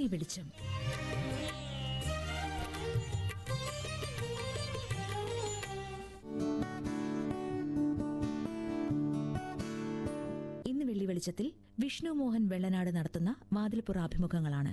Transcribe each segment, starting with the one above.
വെളിച്ചം ഇന്ന് വെള്ളി വെളിച്ചത്തിൽ വിഷ്ണു മോഹൻ വെള്ളനാട് നടത്തുന്ന വാതിൽപ്പുറ അഭിമുഖങ്ങളാണ്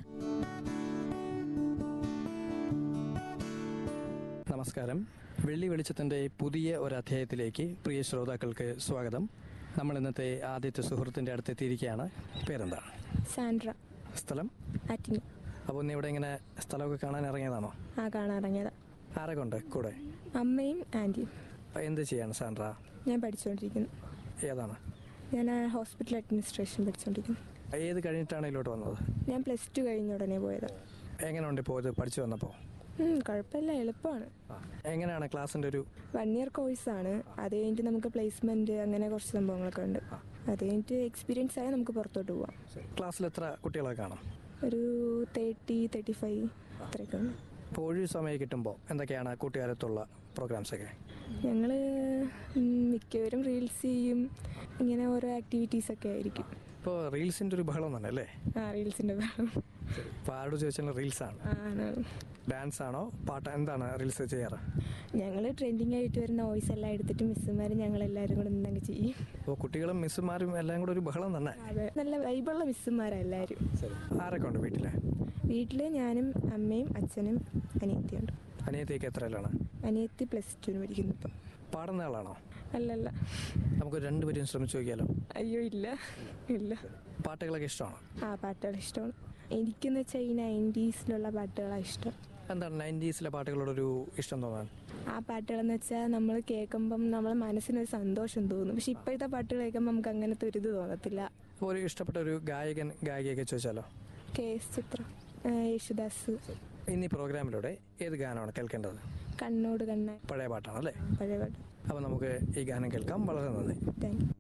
നമസ്കാരം വെള്ളി വെളിച്ചത്തിൻ്റെ പുതിയ ഒരു അധ്യായത്തിലേക്ക് പ്രിയ ശ്രോതാക്കൾക്ക് സ്വാഗതം നമ്മൾ ഇന്നത്തെ ആദ്യത്തെ സുഹൃത്തിൻ്റെ അടുത്തെത്തിയിരിക്കുകയാണ് പേരെന്താ സാൻഡ്ര സ്ഥലം ആറ്റിങ്ങി അപ്പോൾ ഇന്ന് ഇവിടെ ഇങ്ങനെ സ്ഥലമൊക്കെ കാണാൻ ഇറങ്ങിയതാണോ ആ കാണാറങ്ങിയതാ ആരൊക്കെ ഉണ്ട് കൂടെ അമ്മയും ആൻറ്റിയും അപ്പോൾ എന്ത് ചെയ്യാണ് സാൻഡ്ര ഞാൻ പഠിച്ചുകൊണ്ടിരിക്കുന്നു ഏതാണ് ഞാൻ ആ ഹോസ്പിറ്റൽ അഡ്മിനിസ്ട്രേഷൻ പഠിച്ചുകൊണ്ടിരിക്കുന്നു ഏത് കഴിഞ്ഞിട്ടാണ് ഇതിലോട്ട് വന്നത് ഞാൻ പ്ലസ് ടു കഴിഞ്ഞ ഉടനെ പോയത് എങ്ങനെയുണ്ട് ഇപ്പോൾ ഇത് പഠിച്ചു വന്നപ്പോൾ ഉം, കുഴപ്പമില്ല എളുപ്പമാണ് എങ്ങനെയാണ് ക്ലാസ്സിൻ്റെ ഒരു വൺ ഇയർ കോഴ്സാണ് അത് കഴിഞ്ഞിട്ട് നമുക്ക് പ്ലേസ്മെൻറ്റ് അങ്ങനെ കുറച്ച് സംഭവങ്ങളൊക്കെ ഉണ്ട് അത് കഴിഞ്ഞിട്ട് എക്സ്പീരിയൻസ് ആയാൽ നമുക്ക് പുറത്തോട്ട് പോവാം ക്ലാസ്സിൽ എത്ര കുട്ടികളൊക്കെ കാണും ഒരു തേർട്ടി തേർട്ടി ഫൈവ് അത്രയൊക്കെ ഉണ്ട് ഇപ്പോൾ ഒഴിവ് സമയം കിട്ടുമ്പോൾ എന്തൊക്കെയാണ് കൂട്ടുകാരത്തുള്ള പ്രോഗ്രാംസൊക്കെ ഞങ്ങൾ മിക്കവരും റീൽസ് ചെയ്യും ഇങ്ങനെ ഓരോ ആക്ടിവിറ്റീസൊക്കെ ആയിരിക്കും ഇപ്പോൾ റീൽസിൻ്റെ ഒരു ബഹളം തന്നെ അല്ലേ ആ റീൽസിൻ്റെ ഭാഗം ഇപ്പോൾ ആരോട് ചോദിച്ചാലും റീൽസാണ് ആണ് ഡാൻസ് ആണോ പാട്ട് എന്താണ് റീൽസ് ചെയ്യാറ് ഞങ്ങൾ ട്രെൻഡിങ് ആയിട്ട് വരുന്ന വോയിസ് എല്ലാം എടുത്തിട്ട് മിസ്സുമാർ ഞങ്ങൾ എല്ലാവരും കൂടെ നിന്നങ്ങ് ചെയ്യും അപ്പോൾ കുട്ടികളും മിസ്സുമാരും എല്ലാം കൂടെ ഒരു ബഹളം തന്നെ അതെ നല്ല വൈബുള്ള മിസ്സുമാരാണ് എല്ലാവരും ആരൊക്കെ ഉണ്ട് വീട്ടിൽ വീട്ടിൽ ഞാനും അമ്മയും അച്ഛനും അനിയത്തിയുണ്ട് അനിയത്തേക്ക് എത്രയിലാണ് അനിയത്തി പ്ലസ് ടുവിന് പഠിക്കുന്നു ഇപ്പം പാടുന്ന ആളാണോ അല്ലല്ല നമുക്ക് രണ്ടുപേരും ശ്രമിച്ചു നോക്കിയാലോ അയ്യോ ഇല്ല ഇല്ല പാട്ടുകളൊക്കെ ഇഷ്ടമാണോ ആ പാട്ടുകൾ ഇഷ്ടമാണ് എനിക്കെന്ന് വെച്ചാൽ ഈ നയൻറ്റീസിലുള്ള പാട്ടുകളാണ് ഇഷ്ടം എന്താണ് നയൻറ്റീസിലെ പാട്ടുകളോടൊരു ഇഷ്ടം തോന്നാൻ ആ പാട്ടുകളെന്ന് വെച്ചാൽ നമ്മൾ കേൾക്കുമ്പം നമ്മളെ മനസ്സിനൊരു സന്തോഷം തോന്നും പക്ഷെ ഇപ്പോഴത്തെ പാട്ടുകൾ കേൾക്കുമ്പോൾ നമുക്ക് അങ്ങനത്തെ ഒരു ഇത് തോന്നത്തില്ല അപ്പോൾ ഒരു ഇഷ്ടപ്പെട്ട ഒരു ഗായകൻ ഗായികയൊക്കെ ചോദിച്ചാലോ കെ എസ് ചിത്ര ആ, യേശുദാസ് ഇന്ന് ഈ പ്രോഗ്രാമിലൂടെ ഏത് ഗാനമാണ് കേൾക്കേണ്ടത് കണ്ണോട് കണ്ണ പഴയ പാട്ടാണല്ലേ പഴയ പാട്ട് അപ്പോൾ നമുക്ക് ഈ ഗാനം കേൾക്കാം വളരെ നന്ദി താങ്ക് യു